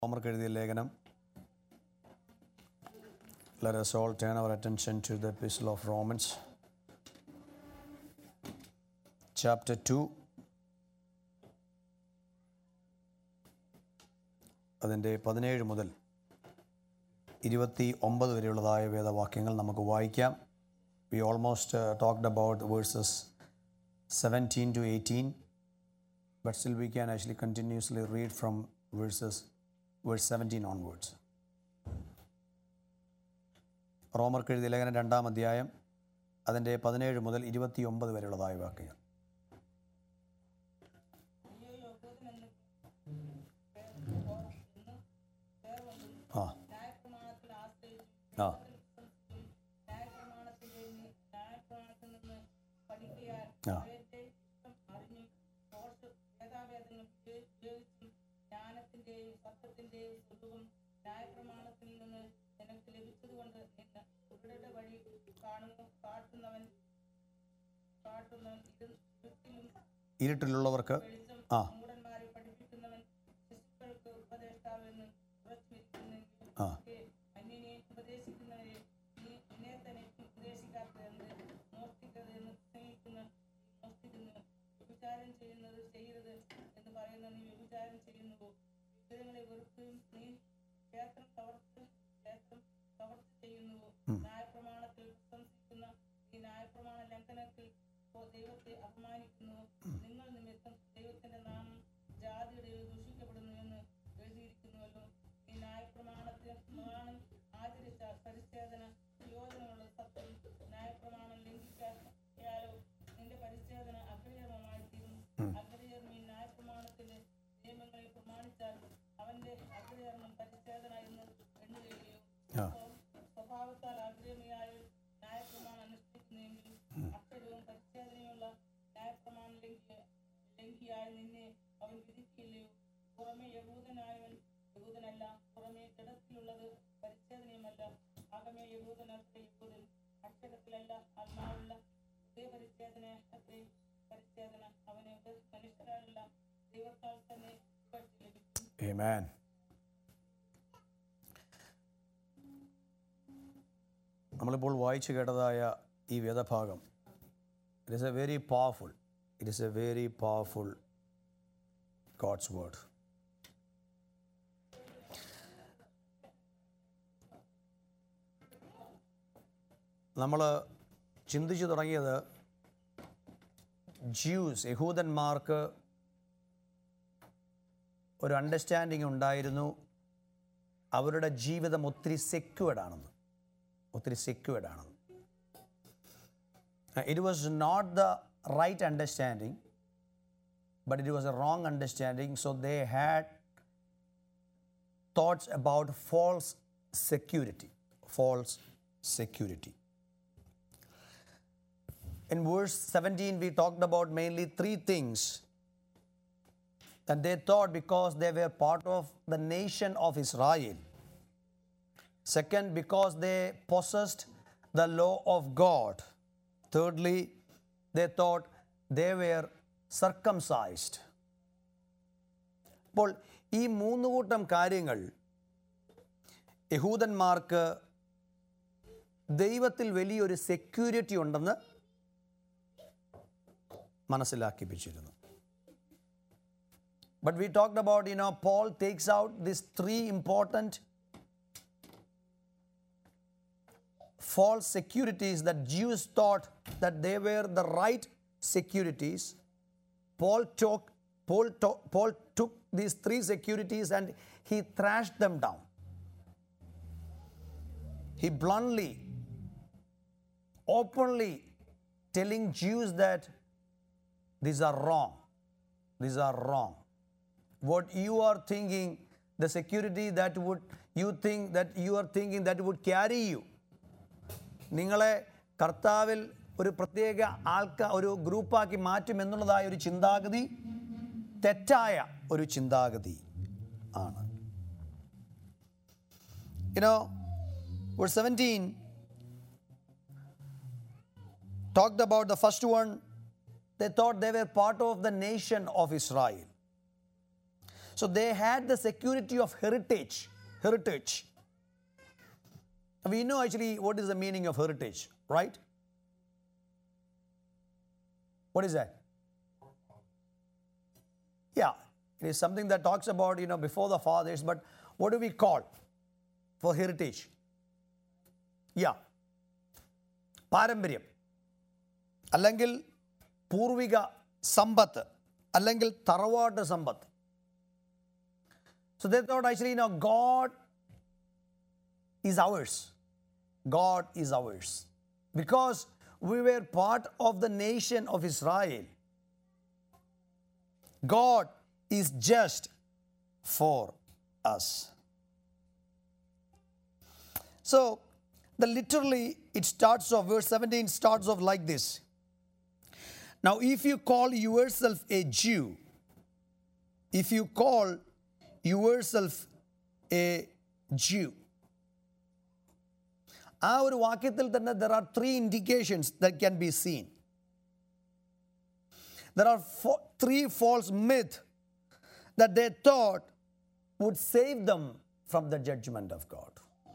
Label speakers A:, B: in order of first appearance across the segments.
A: റോമർക്ക് എഴുതിയ ലേഖനം Let us all turn our attention to the Epistle of Romans, chapter 2. അതിൻ്റെ പതിനേഴ് മുതൽ ഇരുപത്തി ഒമ്പത് വരെയുള്ളതായ വേദവാക്യങ്ങൾ നമുക്ക് വായിക്കാം we almost talked about verses seventeen to eighteen but still we can actually continuously read from verses verse 17 onwards റോമർക്ക് എഴുതിയ ലേഖനം രണ്ടാം അധ്യായം അതിൻ്റെ പതിനേഴ് മുതൽ ഇരുപത്തി ഒമ്പത് വരെയുള്ളതായ വാക്യങ്ങൾ ആ ആ ആ
B: ജ്ഞാനത്തിന്റെയും സത്യത്തിന്റെയും സ്വരൂപം ന്യായപ്രമാണത്തിൽ നിന്ന് നിനക്ക് ലഭിച്ചതുകൊണ്ട് നിന്നെ കുരുടരുടെ വഴി കാണുന്നു കാട്ടുന്നവൻ കാട്ടുന്നവൻ ഇത് ഇരുട്ടിലും
A: ഇരുട്ടിലുള്ളവർക്ക് ആ
B: മൂടന്മാരെ പഠിപ്പിക്കുന്നവൻ ശിശുക്കൾക്ക് ഉപദേഷ്ടാവെന്ന് ഉറച്ചുവെക്കുന്നെങ്കിൽ
A: ആ
B: അന്യനെ ഉപദേശിക്കുന്നവരെ നീ നിന്നെ തന്നെ ഉപദേശിക്കാത്തതെന്ന് മോഷ്ടിക്കരുതെന്ന് സ്നേഹിക്കുന്ന മോഷ്ടിക്കുന്നു വ്യഭിചാരം ചെയ്യുന്നത് ചെയ്യരുത് എന്ന് പറയുന്ന നീ വ്യഭിചാരം ചെയ്യുന്നുവോ വിഗ്രഹങ്ങളെ വെറുക്കുകയും നീ ക്ഷേത്രം കവർച്ച് ക്ഷേത്രം കവർച്ച ചെയ്യുന്നുവോ ന്യായപ്രമാണത്തിൽ പ്രശംസിക്കുന്ന ഈ ന്യായപ്രമാണ ലംഘനത്തിൽ ഓ ദൈവത്തെ അപമാനിക്കുന്നുവോ നിങ്ങൾ നിമിത്തം ദൈവത്തിന്റെ നാമം ജാതിയുടെ ദൂഷിക്കപ്പെടുന്നു എന്ന് എഴുതിയിരിക്കുന്നുവല്ലോ ഈ ന്യായപ്രമാണത്തിൽ പ്രമാണം ആചരിച്ച പരിച്ഛേദന പ്രയോജനമുള്ള സത്യം ന്യായപ്രമാണം ലംഘിക്കായാലോ നിന്റെ പരിച്ഛേദന അഗ്രഹമായി തീരുന്നു അഗ്രഹം ഈ ന്യായപ്രമാണത്തിന്റെ നിയമങ്ങളെ പ്രമാണിച്ചാൽ അവന്റെ അഗ്രഹം പരിച്ഛേദന എന്ന് എണ്ണുകയോ
A: ആ
B: സ്വഭാവത്താൽ ആഗ്രഹമിയായ ന്യായപ്രമാണം അനുഷ്ഠിക്കുന്നെങ്കിൽ അക്ഷരവും പരിച്ഛേദനയുള്ള ന്യായപ്രമാണം ലംഘിയ ലംഘിയായ നിന്നെ അവൻ വിധിക്കില്ലയോ പുറമെ യഹൂദനായവൻ യഹൂദനല്ല പുറമെ ജഡത്തിലുള്ളത് പരിച്ഛേദനയുമല്ല അകമേ യഹൂദനത്ര യഹൂദൻ അക്ഷരത്തിലല്ല ആത്മാവുള്ള ഹൃദയ പരിച്ഛേദന അത്രേ പരിച്ഛേദന അവന് മനുഷ്യരാലല്ല ദൈവത്താൽ തന്നെ ഇവർക്ക് ലഭിക്കും
A: Amen. നമ്മളിപ്പോൾ വായിച്ചു കേട്ടതായ ഈ വേദഭാഗം it is a very powerful it is a very powerful God's word നമ്മൾ ചിന്തിച്ചു തുടങ്ങിയത് ജ്യൂസ് യഹൂദന്മാർക്ക് ഒരു അണ്ടർസ്റ്റാൻഡിങ് ഉണ്ടായിരുന്നു അവരുടെ ജീവിതം ഒത്തിരി സെക്യൂർഡ് ആണെന്ന് ഒത്തിരി സെക്യൂർഡ് ആണെന്ന് it was not the right understanding but it was a wrong understanding so they had thoughts about false security false security In verse 17, we talked about mainly three things that they thought because they were part of the nation of Israel. Second, because they possessed the law of God. Thirdly, they thought they were circumcised. അപ്പോൾ ഈ മൂന്ന് കൂട്ടം കാര്യങ്ങൾ യഹൂദന്മാർക്ക് ദൈവത്തിൽ വലിയൊരു security ഉണ്ടെന്ന് മനസ്സിലാക്കിപ്പിച്ചിരുന്നു But we talked about, you know, Paul takes out these three important false securities that Jews thought that they were the right securities. Paul took, Paul, to- Paul took these three securities and he thrashed them down. He bluntly, openly telling Jews that these are wrong. These are wrong. What you are thinking, the security that would you think that you are thinking that would carry you. നിങ്ങളെ കർത്താവിൽ ഒരു പ്രത്യേക ആൾക്ക ഒരു ഗ്രൂപ്പാക്കി മാറ്റും എന്നുള്ളതായ ഒരു ചിന്താഗതി തെറ്റായ ഒരു ചിന്താഗതി ആണ് you know verse 17 talked about the first one they thought they were part of the nation of Israel. So they had the security of heritage. Heritage. We know actually what is the meaning of heritage, right? What is that? Yeah, it is something that talks about, you know, before the fathers, but what do we call for heritage? Yeah. പാരമ്പര്യം അല്ലെങ്കിൽ പൂർവിക സമ്പത്ത് അല്ലെങ്കിൽ തറവാട്ട് സമ്പത്ത് So they thought actually, you know, God is ours. God is ours. Because we were part of the nation of Israel. God is just for us. So, the literally it starts off, verse 17 starts off like this. Now, if you call yourself a Jew, if you call yourself a Jew, ആ ഒരു വാക്യത്തിൽ തന്നെ there are three indications that can be seen there are three false myth that they thought would save them from the judgement of God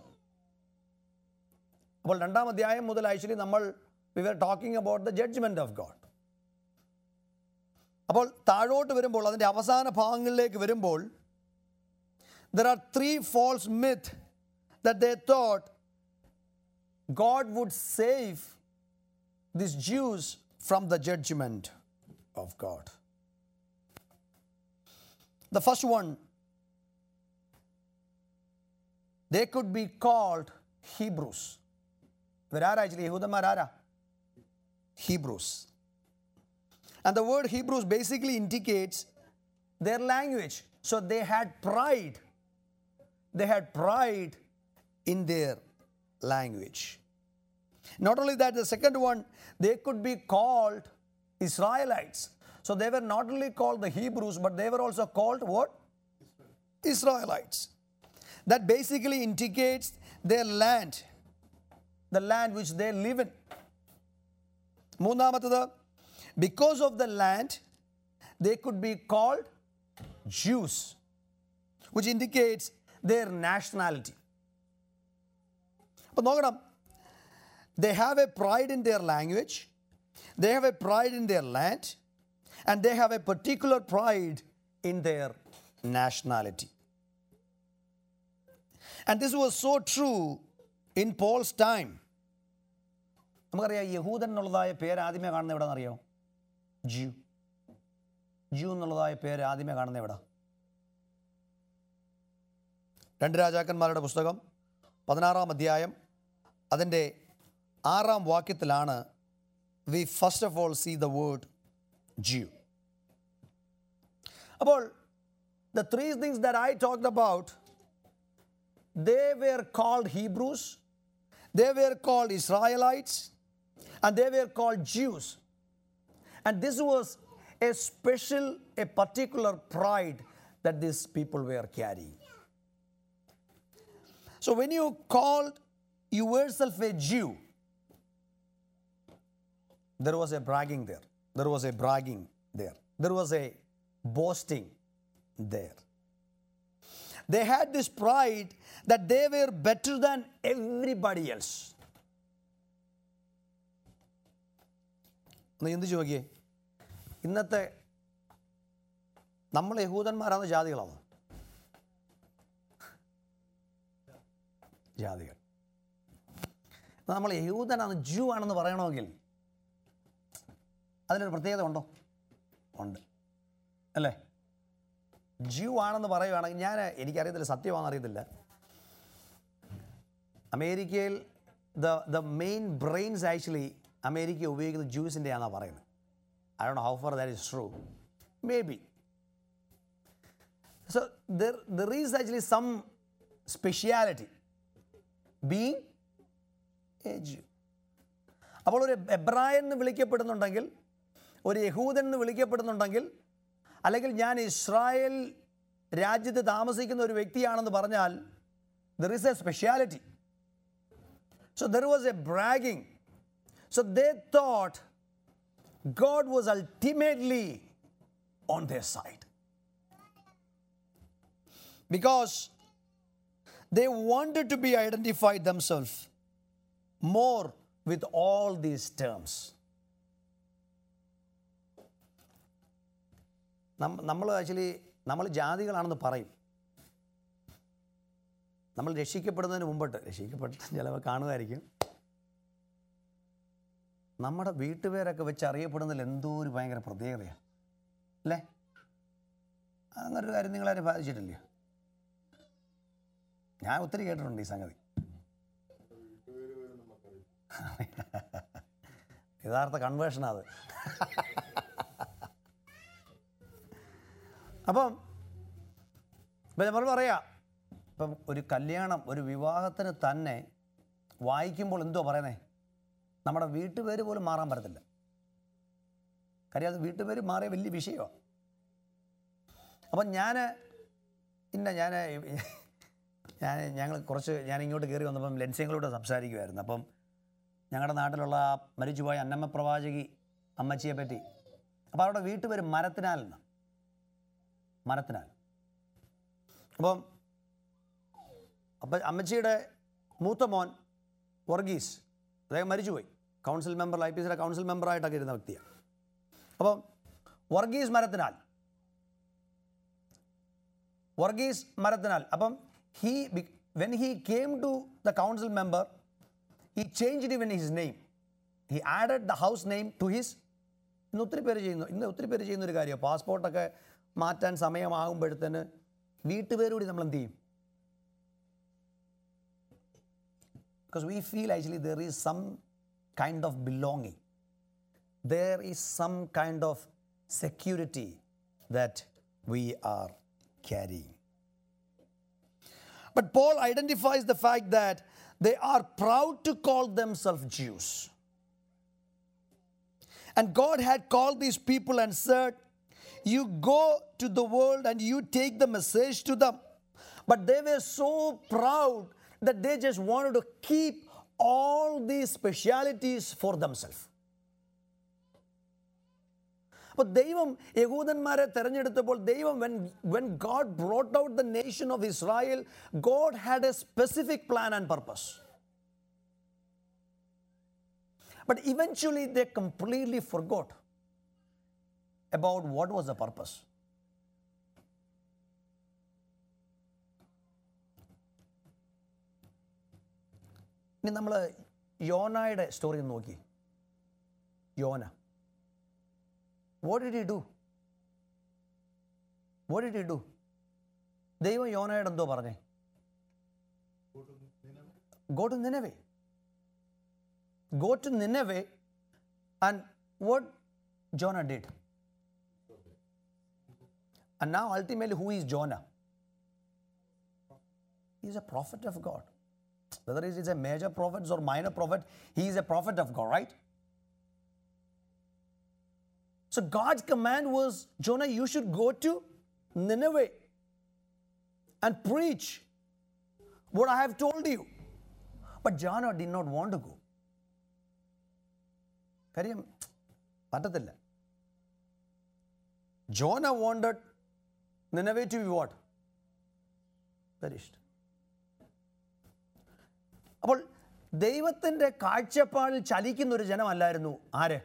A: അപ്പോൾ രണ്ടാം അധ്യായം മുതൽ actually നമ്മൾ we were talking about the judgement of God അപ്പോൾ താഴോട്ട് വരുമ്പോൾ അതിൻ്റെ അവസാന ഭാഗങ്ങളിലേക്ക് വരുമ്പോൾ there are three false myth that they thought God would save these Jews from the judgment of God. The first one, they could be called Hebrews. ഇവരാരാ actually യഹൂദന്മാരാരാ Hebrews. And the word Hebrews basically indicates their language. So they had pride. They had pride in their language. Not only that, the second one, they could be called Israelites. So they were not only called the Hebrews, but they were also called what? Israelites. That basically indicates their land, the land which they live in. മൂന്നാമത്തത് because of the land, they could be called Jews, which indicates their nationality. അപ്പോൾ നോക്കണം they have a pride in their language they have a pride in their land and they have a particular pride in their nationality and this was so true in Paul's time നമുക്കറിയാം യഹൂദൻ എന്നുള്ളതായ പേര് ആദ്യമേ കാണുന്ന എവിടെ അറിയോ ജ്യൂ ജ്യൂ എന്നുള്ളതായ പേര് ആദ്യമേ കാണുന്ന എവിടെ രണ്ട് രാജാക്കന്മാരുടെ പുസ്തകം പതിനാറാം അധ്യായം അതിൻ്റെ ആറാം വാക്യത്തിലാണ് we first of all see the word Jew അപ്പോൾ the three things that I talked about they were called Hebrews they were called Israelites and they were called Jews and this was a special a particular pride that this people were carrying So when you called yourself a Jew, there was a bragging there. There was a bragging there. There was a boasting there. They had this pride that they were better than everybody else. ഒന്ന് എന്ത് ചോദിക്കേ ഇന്നത്തെ നമ്മൾ യഹൂദന്മാരാണ് ജാതികളാണോ ജാതികൾ നമ്മൾ യഹൂദനാണ് ജൂ ആണെന്ന് പറയണമെങ്കിൽ അതിനൊരു പ്രത്യേകത ഉണ്ടോ ഉണ്ട് അല്ലേ ജൂ ആണെന്ന് പറയുകയാണെങ്കിൽ ഞാൻ എനിക്കറിയത്തില്ല സത്യമാണെന്ന് അറിയത്തില്ല അമേരിക്കയിൽ the the main brains actually America ഉപയോഗിക്കുന്ന ജ്യൂസിൻ്റെ ആണെന്നാണ് പറയുന്നത് I don't how far that is true may be so there there is actually some speciality being a Jew അപ്പോൾ ഒരു എബ്രായൻ എന്ന് വിളിക്കപ്പെടുന്നുണ്ടെങ്കിൽ ഒരു യഹൂദൻ എന്ന് വിളിക്കപ്പെടുന്നുണ്ടെങ്കിൽ അല്ലെങ്കിൽ ഞാൻ ഇസ്രായേൽ രാജ്യത്ത് താമസിക്കുന്ന ഒരു വ്യക്തിയാണെന്ന് പറഞ്ഞാൽ there is a speciality so there was a bragging so they thought God was ultimately on the side because they wanted to be identified themselves more with all these terms. നമ്മൾ actually നമ്മൾ ജാതികളാണെന്ന് പറയും നമ്മൾ രക്ഷിക്കപ്പെടുന്നതിന് മുമ്പിട്ട് രക്ഷിക്കപ്പെട്ട് ചിലവ് കാണുമായിരിക്കും നമ്മുടെ വീട്ടുപേരൊക്കെ വെച്ച് അറിയപ്പെടുന്നതിൽ എന്തോ ഒരു ഭയങ്കര പ്രത്യേകതയാണ് അല്ലേ അങ്ങനൊരു കാര്യം നിങ്ങളാരും ബാധിച്ചിട്ടില്ല ഞാൻ ഒത്തിരി കേട്ടിട്ടുണ്ട് ഈ സംഗതി യഥാർത്ഥ കൺവേർഷനാണ് അത് അപ്പം ഇപ്പം നമ്മൾ പറയാം ഇപ്പം ഒരു കല്യാണം ഒരു വിവാഹത്തിന് തന്നെ വായിക്കുമ്പോൾ എന്തോ പറയുന്നേ നമ്മുടെ വീട്ടുപേര് പോലും മാറാൻ പറ്റത്തില്ല കാര്യം അത് വീട്ടുപേര് മാറിയ വലിയ വിഷയമാണ് അപ്പം ഞാൻ ഇന്ന ഞാൻ ഞാൻ ഞങ്ങൾ കുറച്ച് ഞാൻ ഇങ്ങോട്ട് കയറി വന്നപ്പം ലെൻസിങ്ങളോട് സംസാരിക്കുമായിരുന്നു അപ്പം ഞങ്ങളുടെ നാട്ടിലുള്ള ആ മരിച്ചുപോയ അന്നമ്മ പ്രവാചകി അമ്മച്ചിയെ പറ്റി അപ്പോൾ അവരുടെ വീട്ടുപേര് മരത്തിനാൽ എന്ന് മരത്തിനാൽ അപ്പം അപ്പം അമ്മച്ചിയുടെ മൂത്ത മോൻ വർഗീസ് അദ്ദേഹം മരിച്ചുപോയി കൗൺസിൽ മെമ്പർ ഐ പി സിയുടെ കൗൺസിൽ മെമ്പറായിട്ടൊക്കെ ഇരുന്ന വ്യക്തിയാണ് അപ്പം വർഗീസ് മരത്തിനാൽ വർഗീസ് മരത്തിനാൽ അപ്പം he when he came to the council member he change even his name he added the house name to his ഇന്ന് ഒത്തിരി പേര് ചെയ്യുന്നു ഇന്ന് ഒത്തിരി പേര് ചെയ്യുന്ന ഒരു കാര്യമാണ് പാസ്പോർട്ടൊക്കെ മാറ്റാൻ സമയമാകുമ്പോഴത്തേന് വീട്ടുപേരുകൂടി നമ്മൾ എന്ത് ചെയ്യും because we feel actually there is some kind of belonging. There is some kind of security that we are carrying. But Paul identifies the fact that they are proud to call themselves Jews. And God had called these people and said, You go to the world and you take the message to them. But they were so proud that they just wanted to keep all these specialities for themselves. അപ്പോൾ ദൈവം യഹൂദന്മാരെ തെരഞ്ഞെടുത്തപ്പോൾ ദൈവം when when God brought out the nation of Israel God had a specific plan and purpose but eventually they completely forgot about what was the purpose. ഇനി നമ്മൾ യോനായുടെ story ഒന്ന് നോക്കി യോന what did you do what did you do ദൈവം യോനയുടെ എന്തോ പറഞ്ഞേ go to Nineveh go to Nineveh and what Jonah did And now, ultimately, who is Jonah? He is a prophet of God. Whether he is a major prophet or minor prophet, he is a prophet of God, right? So, God's command was Jonah, you should go to Nineveh and preach what I have told you. But Jonah did not want to go. കാര്യം പറ്റത്തില്ല Jonah wanted Nineveh to be what? Perished. അപ്പോൾ ദൈവത്തിൻ്റെ കാഴ്ചപ്പാടിൽ ചലിക്കുന്ന ഒരു ജനമല്ലായിരുന്നു ആര്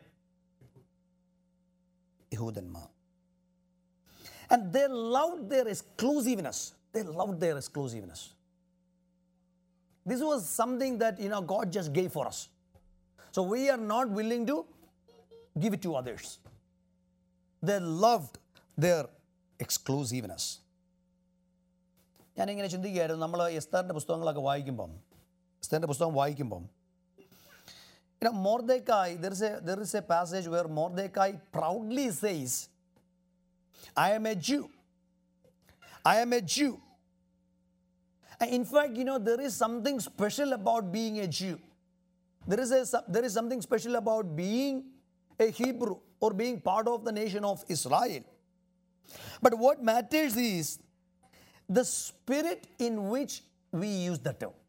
A: യഹൂദന്മാർ and they love their exclusiveness they love their exclusiveness this was something that you know God just gave for us so we are not willing to give it to others. They loved their exclusiveness. ഞാനിങ്ങനെ ചിന്തിക്കുകയായിരുന്നു നമ്മൾ എസ്താറിൻ്റെ പുസ്തകങ്ങളൊക്കെ വായിക്കുമ്പം എസ്താറിൻ്റെ പുസ്തകം വായിക്കുമ്പം You know, Mordecai, there is a there is a passage where Mordecai proudly says, I am a Jew. I am a Jew. And in fact, you know, there is something special about being a Jew. There is, a, there is something special about being a Hebrew or being part of the nation of Israel. But what matters is the spirit in which we use the term.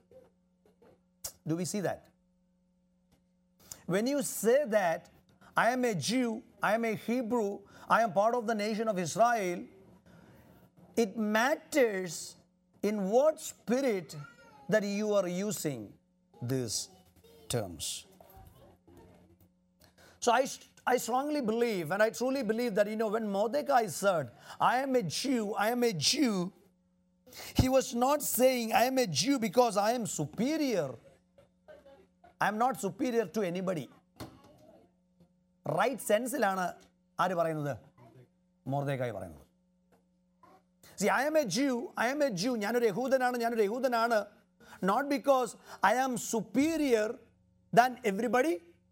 A: Do we see that? When you say that I am a Jew, I am a Hebrew, I am part of the nation of Israel, it matters in what spirit that you are using these terms. So I, I strongly believe, and I truly believe that, you know, when Mordecai said, I am a Jew, I am a Jew, he was not saying, I am a Jew because I am superior. I am not superior to anybody. Right സെൻസിലാണ് ആര് പറയുന്നത് Mordecai പറയുന്നത് see I'm a Jew I'm a Jew ഞാനൊരു യഹൂദനാണ് ഞാനൊരു യഹൂദനാണ് not because I am superior than everybody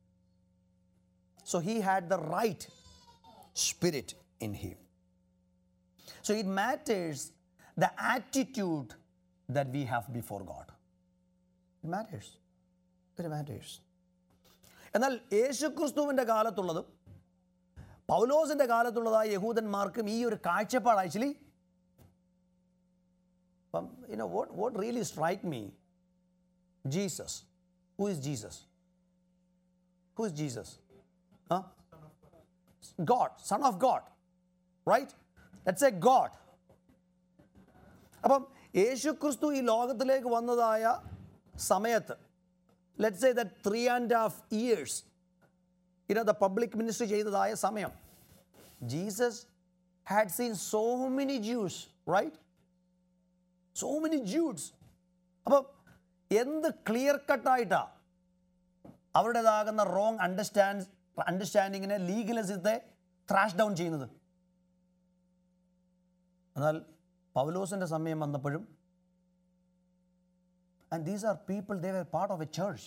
A: so he had the right spirit in him so it matters the attitude that we have before God it matters it matters എന്നാൽ യേശുക്രിസ്തുവിൻ്റെ കാലത്തുള്ളതും പൗലോസിൻ്റെ കാലത്തുള്ളതായ യഹൂദന്മാർക്കും ഈ ഒരു കാഴ്ചപ്പാട് ആക്ച്വലി അപ്പം you know what what really strike me Jesus who is Jesus who is Jesus a God son of God right that's a God അപ്പം യേശുക്രിസ്തു ഈ ലോകത്തിലേക്ക് വന്നതായ സമയത്ത് let say that three and half years into the public ministry ചെയ്തതായ സമയം Jesus had seen so many Jews right so many Jews അപ്പം എന്ത് ക്ലിയർ കട്ടായിട്ടാണ് അവരുടേതാകുന്ന റോങ് അണ്ടർസ്റ്റാൻഡ് അണ്ടർസ്റ്റാൻഡിങ്ങിനെ ലീഗലിസത്തെ ത്രാഷ് ഡൗൺ ചെയ്യുന്നത് എന്നാൽ പൗലോസിൻ്റെ സമയം വന്നപ്പോഴും And these are people, they were part of a church.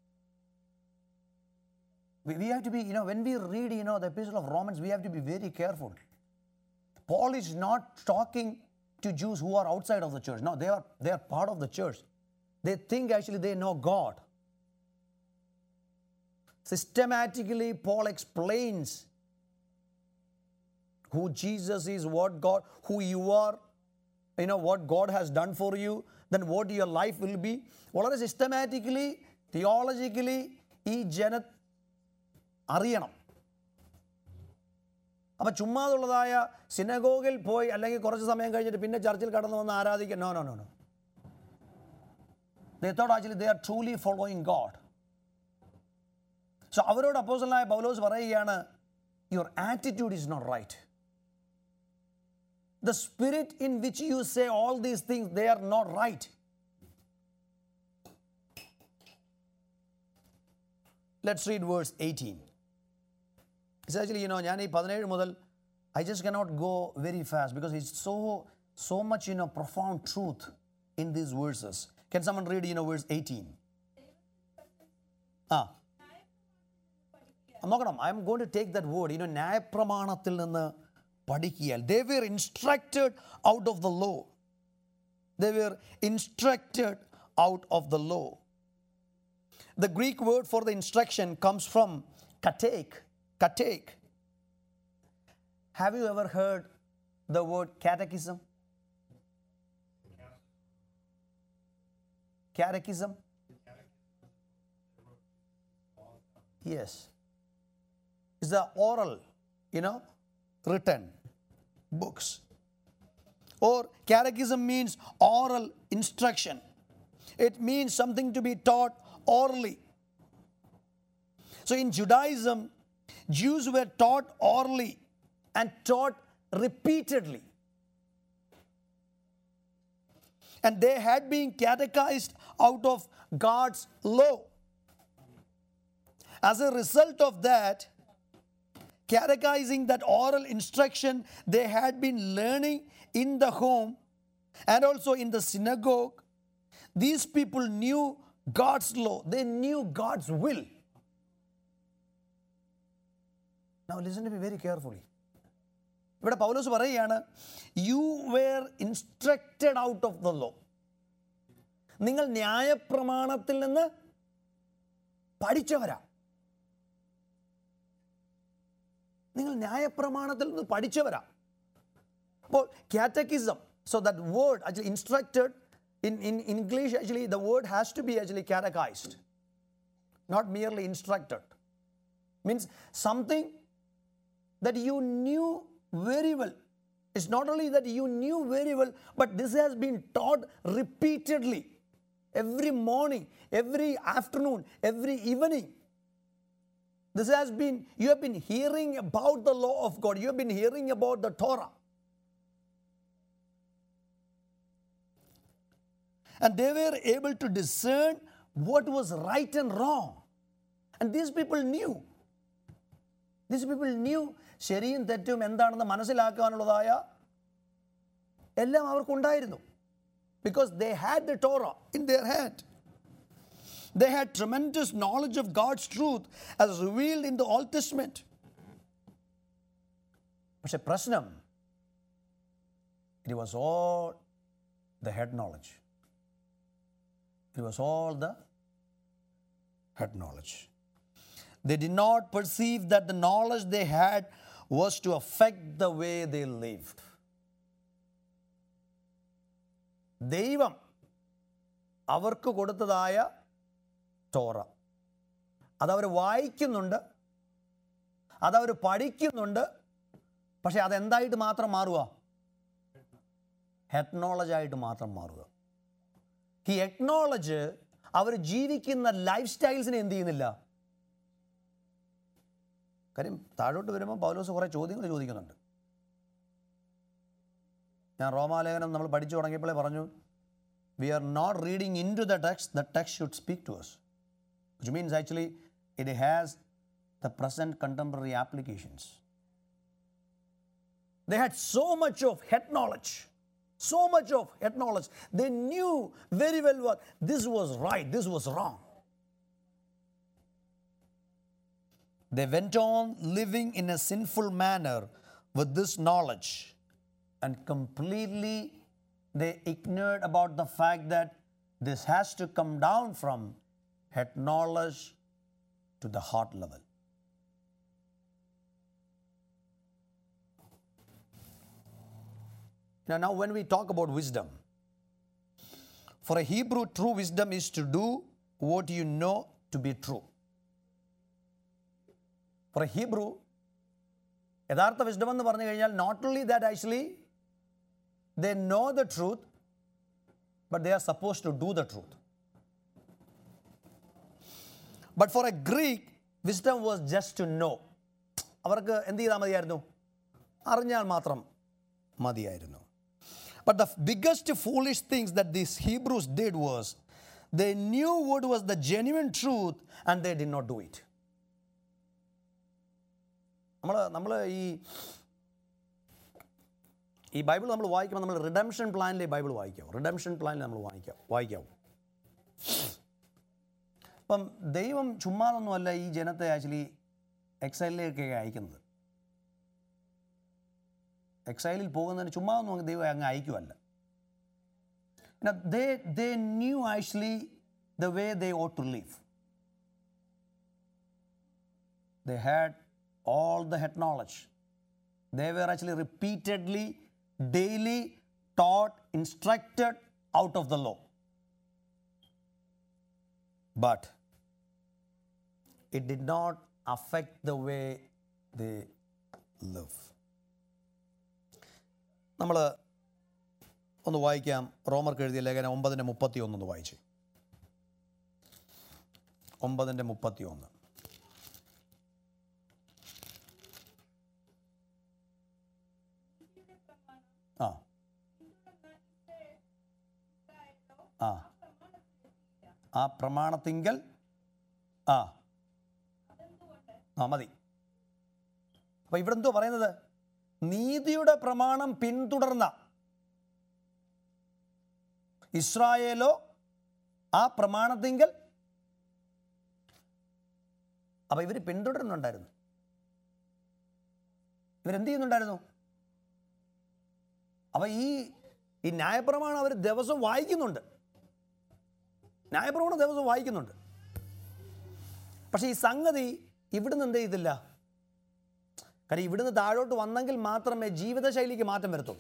A: We, we have to be, you know, when we read, you know, the epistle of Romans, we have to be very careful. Paul is not talking to Jews who are outside of the church. No, they are, they are part of the church. They think actually they know God. Systematically, Paul explains who Jesus is, what God, who you are, you know, what God has done for you, then what your life will be. വളരെ systematically theologically ഈ ജന അറിയണം അപ്പം ചുമ്മാതുള്ളതായ സിനഗോഗിൽ പോയി അല്ലെങ്കിൽ കുറച്ച് സമയം കഴിഞ്ഞിട്ട് പിന്നെ ചർച്ചിൽ കടന്നു വന്ന് ആരാധിക്കാൻ no no no no they thought actually they are truly following God so അവരോട് അപ്പോസലായ പൗലോസ് പറയുകയാണ് your attitude is not right the spirit in which you say all these things, they are not right. Let's read verse 18. It's actually, you know, ഞാൻ ഈ പതിനേഴ് മുതൽ I just cannot go very fast because it's so, so much, you know, profound truth in these verses. Can someone read, you know, verse 18? ആ നോക്കണം I'm going to take that word you know ന്യായപ്രമാണത്തിൽ നിന്ന് പഠിക്കിയാൽ they were instructed out of the law they were instructed out of the law the Greek word for the instruction comes from കട്ടേക്ക് കട്ടേക്ക് have you ever heard the word catechism catechism Yes. It's the oral, you know, written books. Or catechism means oral instruction. It means something to be taught orally. So in Judaism, Jews were taught orally and taught repeatedly. And they had been catechized out of God's law. As a result of that, catechizing that oral instruction they had been learning in the home and also in the synagogue, these people knew God's law, they knew God's will. Now, listen to me very carefully. ഇവിടെ പൗലോസ് പറയുകയാണ് you were instructed out of the law നിങ്ങൾ ന്യായപ്രമാണത്തിൽ നിന്ന് പഠിച്ചവരാ നിങ്ങൾ ന്യായപ്രമാണത്തിൽ നിന്ന് പഠിച്ചവരാ അപ്പോൾ catechism so that word actually instructed in in English actually the word has to be actually catechized not merely instructed means something that you knew very well It's not only that you knew very well, but this has been taught repeatedly. Every morning, every afternoon, every evening. This has been, you have been hearing about the law of God. You have been hearing about the Torah. And they were able to discern what was right and wrong. And these people knew. These people knew ശരിയും തെറ്റും എന്താണെന്ന് മനസ്സിലാക്കാനുള്ളതായ എല്ലാം അവർക്കുണ്ടായിരുന്നു because they had the Torah in their hand They had tremendous knowledge of God's truth as revealed in the Old Testament. പക്ഷെ പ്രശ്നം it was all the head knowledge it was all the head knowledge They did not perceive that the knowledge they had was to affect the way they lived. ദൈവം അവർക്ക് കൊടുത്തതായ Torah അതവർ വായിക്കുന്നുണ്ട് അതവർ പഠിക്കുന്നുണ്ട് പക്ഷെ അതെന്തായിട്ട് മാത്രം മാറുക ഹെക്നോളജ് ആയിട്ട് മാത്രം മാറുക ഈ എക്നോളജ് അവർ ജീവിക്കുന്ന ലൈഫ് സ്റ്റൈൽസിനെ എന്ത് ചെയ്യുന്നില്ല കാര്യം താഴോട്ട് വരുമ്പോൾ പൗലോസ് കുറേ ചോദ്യങ്ങൾ ചോദിക്കുന്നുണ്ട് ഞാൻ റോമാലേഖനം നമ്മൾ പഠിച്ചു തുടങ്ങിയപ്പോഴേ പറഞ്ഞു we are not reading into the text the text should speak to us which means actually it has the present contemporary applications. They had so much of head knowledge, so much of head knowledge. They knew very well what this was right, this was wrong. They went on living in a sinful manner with this knowledge and completely they ignored about the fact that this has to come down from head knowledge to the heart level. Now, now, when we talk about wisdom, for a Hebrew, true wisdom is to do what you know to be true. For a Hebrew, യഥാർത്ഥ wisdom എന്ന് പറഞ്ഞു കഴിഞ്ഞാൽ not only that actually they know the truth but they are suppose to do the truth but for a Greek wisdom was just to know അവർക്ക് എന്ത് ചെയ്താൽ മതിയായിരുന്നു അറിഞ്ഞാൽ മാത്രം മതിയായിരുന്നു but the biggest foolish things that these Hebrews did was they knew would was the genuine truth and they did not do it നമ്മൾ നമ്മൾ ഈ ഈ ബൈബിൾ നമ്മൾ വായിക്കുമ്പോൾ നമ്മൾ റിഡംഷൻ പ്ലാനിലെ ബൈബിൾ വായിക്കാവും റിഡംഷൻ പ്ലാനിൽ നമ്മൾ വായിക്കാം വായിക്കാവും അപ്പം ദൈവം ചുമ്മാതൊന്നുമല്ല ഈ ജനത്തെ ആക്ച്വലി എക്സൈലിലേക്കൊക്കെ അയക്കുന്നത് എക്സൈലിൽ പോകുന്നതിന് ചുമ്മാതൊന്നും അങ്ങ് ദൈവം അങ്ങ് അയക്കുമല്ല they they knew actually the way they ought to live they had all the head knowledge. They were actually repeatedly, daily taught, instructed out of the law. But it did not affect the way they live. നമ്മൾ ഒന്ന് വായിക്കാം റോമർക്ക് എഴുതിയ ലേഖനം ഒമ്പതിൻ്റെ മുപ്പത്തി ഒന്ന് വായിച്ച് ഒമ്പതിൻ്റെ മുപ്പത്തി ഒന്ന് ആ ആ ആ പ്രമാണത്തിങ്കൽ ആ ആ മതി അപ്പൊ ഇവിടെ എന്തോ പറയുന്നത് നീതിയുടെ പ്രമാണം പിന്തുടർന്ന ഇസ്രായേലോ ആ പ്രമാണത്തിങ്കൽ അപ്പൊ ഇവർ പിന്തുടരുന്നുണ്ടായിരുന്നു ഇവരെന്ത് ചെയ്യുന്നുണ്ടായിരുന്നു അപ്പം ഈ ഈ ന്യായപ്രമാണം അവർ ദിവസം വായിക്കുന്നുണ്ട് ന്യായപ്രമാണം ദിവസം വായിക്കുന്നുണ്ട് പക്ഷേ ഈ സംഗതി ഇവിടുന്ന് എന്ത് ചെയ്തില്ല കാര്യം ഇവിടുന്ന് താഴോട്ട് വന്നെങ്കിൽ മാത്രമേ ജീവിതശൈലിക്ക് മാറ്റം വരത്തുള്ളൂ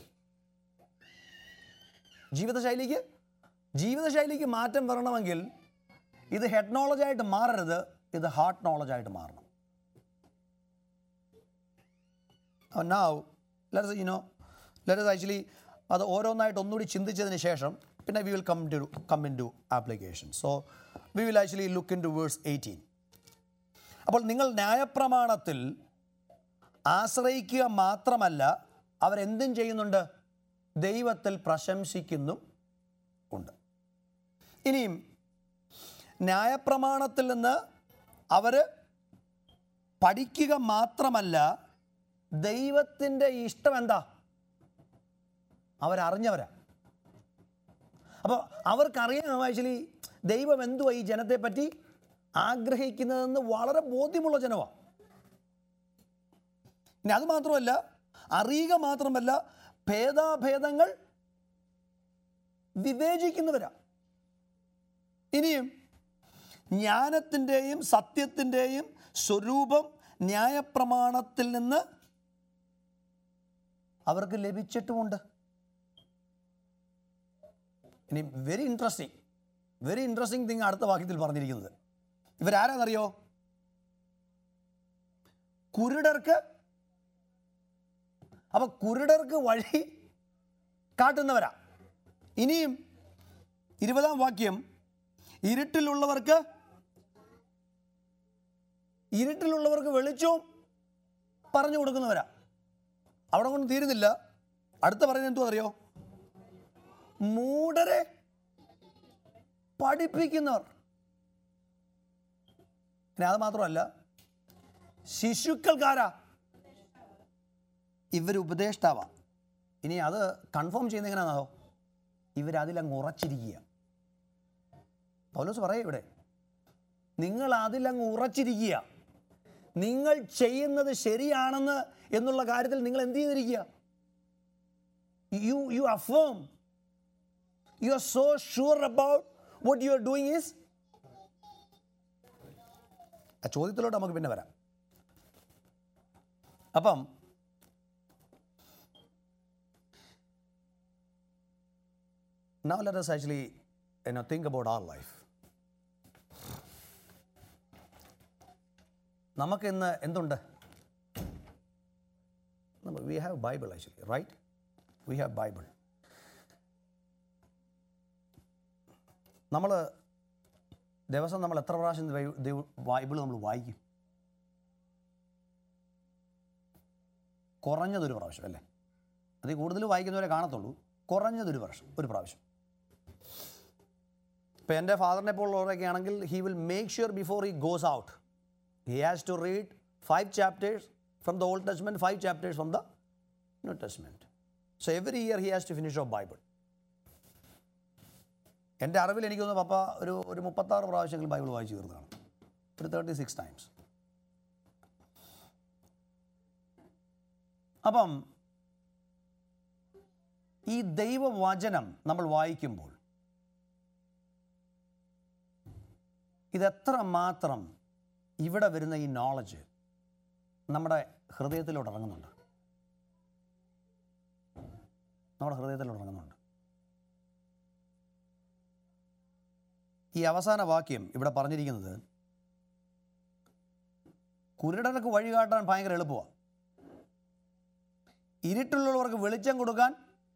A: ജീവിതശൈലിക്ക് ജീവിതശൈലിക്ക് മാറ്റം വരണമെങ്കിൽ ഇത് ഹെഡ് നോളജായിട്ട് മാറരുത് ഇത് ഹാർട്ട് നോളജായിട്ട് മാറണം now let's you know let actually അത് ഓരോന്നായിട്ട് ഒന്നുകൂടി ചിന്തിച്ചതിന് ശേഷം പിന്നെ we will come to come into application so we will actually look into verse eighteen അപ്പോൾ നിങ്ങൾ ന്യായപ്രമാണത്തിൽ ആശ്രയിക്കുക മാത്രമല്ല അവരെന്തും ചെയ്യുന്നുണ്ട് ദൈവത്തിൽ പ്രശംസിക്കുന്നും ഉണ്ട് ഇനിയും ന്യായപ്രമാണത്തിൽ നിന്ന് അവർ പഠിക്കുക മാത്രമല്ല ദൈവത്തിൻ്റെ ഇഷ്ടം എന്താ അവരറിഞ്ഞവരാ അപ്പോൾ അവർക്കറിയാം ആക്ച്വലി ദൈവം എന്തുവാ ഈ ജനത്തെ പറ്റി ആഗ്രഹിക്കുന്നതെന്ന് വളരെ ബോധ്യമുള്ള ജനമാണ് ഇനി അത് മാത്രമല്ല അറിയുക മാത്രമല്ല ഭേദാഭേദങ്ങൾ വിവേചിക്കുന്നവരാ ഇനിയും ജ്ഞാനത്തിൻ്റെയും സത്യത്തിൻ്റെയും സ്വരൂപം ന്യായപ്രമാണത്തിൽ നിന്ന് അവർക്ക് ലഭിച്ചിട്ടുമുണ്ട് ഇനി very interesting very interesting thing അടുത്ത വാക്യത്തിൽ പറഞ്ഞിരിക്കുന്നത് ഇവരാരാന്നറിയോ കുരുടർക്ക് അപ്പൊ കുരുടർക്ക് വഴി കാട്ടുന്നവരാ ഇനിയും ഇരുപതാം വാക്യം ഇരുട്ടിലുള്ളവർക്ക് ഇരുട്ടിലുള്ളവർക്ക് വെളിച്ചവും പറഞ്ഞു കൊടുക്കുന്നവരാ അവിടെ കൊണ്ട് തീരുന്നില്ല അടുത്ത പറയുന്നത് എന്തോ അറിയോ മൂടരെ പഠിപ്പിക്കുന്നവർ പിന്നെ അത് മാത്രമല്ല ശിശുക്കൾക്കാരാ ഇവർ ഉപദേഷ്ടാവാ ഇനി അത് കൺഫേം ചെയ്യുന്ന എങ്ങനെയാണോ ഇവരതിലങ്ങ് ഉറച്ചിരിക്കുക പൗലോസ് പറയാം ഇവിടെ നിങ്ങൾ അതിലങ്ങ് ഉറച്ചിരിക്കുക നിങ്ങൾ ചെയ്യുന്നത് ശരിയാണെന്ന് എന്നുള്ള കാര്യത്തിൽ നിങ്ങൾ എന്ത് ചെയ്തിരിക്കുക you you affirm you are so sure about what you are doing is ആ ചോദ്യത്തിലോട്ട് നമുക്ക് പിന്നെ വരാം അപ്പം now let us actually you know think about our life നമുക്ക് ഇന്ന് എന്തുണ്ട് we have Bible actually right we have Bible നമ്മൾ ദിവസം നമ്മൾ എത്ര പ്രാവശ്യം ദൈവ- ദൈവ- ബൈബിൾ നമ്മൾ വായിക്കും കുറഞ്ഞതൊരു പ്രാവശ്യം അല്ലേ അതിൽ കൂടുതൽ വായിക്കുന്നവരെ കാണത്തുള്ളൂ കുറഞ്ഞതൊരു പ്രാവശ്യം ഒരു പ്രാവശ്യം ഇപ്പോൾ എൻ്റെ ഫാദറിനെ പോലുള്ളവരൊക്കെ ആണെങ്കിൽ he will make sure before he goes out he has to read five chapters from the Old Testament five chapters from the New Testament so every year he has to finish of Bible എൻ്റെ അറിവിൽ എനിക്ക് തോന്നുന്നു പപ്പ ഒരു ഒരു മുപ്പത്താറ് പ്രാവശ്യങ്ങൾ Bible വായിച്ചു തീർന്നതാണ് ഒരു thirty six times അപ്പം ഈ ദൈവവചനം നമ്മൾ വായിക്കുമ്പോൾ ഇതെത്ര മാത്രം ഇവിടെ വരുന്ന ഈ നോളജ് നമ്മുടെ ഹൃദയത്തിലോട്ട് ഇറങ്ങുന്നുണ്ട് നമ്മുടെ ഹൃദയത്തിലോട്ട് ഇറങ്ങുന്നുണ്ട് ഈ അവസാന വാക്യം ഇവിടെ പറഞ്ഞിരിക്കുന്നത് കുരുടർക്ക് വഴി കാട്ടാൻ ഭയങ്കര എളുപ്പമാണ് ഇരുട്ടുള്ളവർക്ക് വെളിച്ചം കൊടുക്കാൻ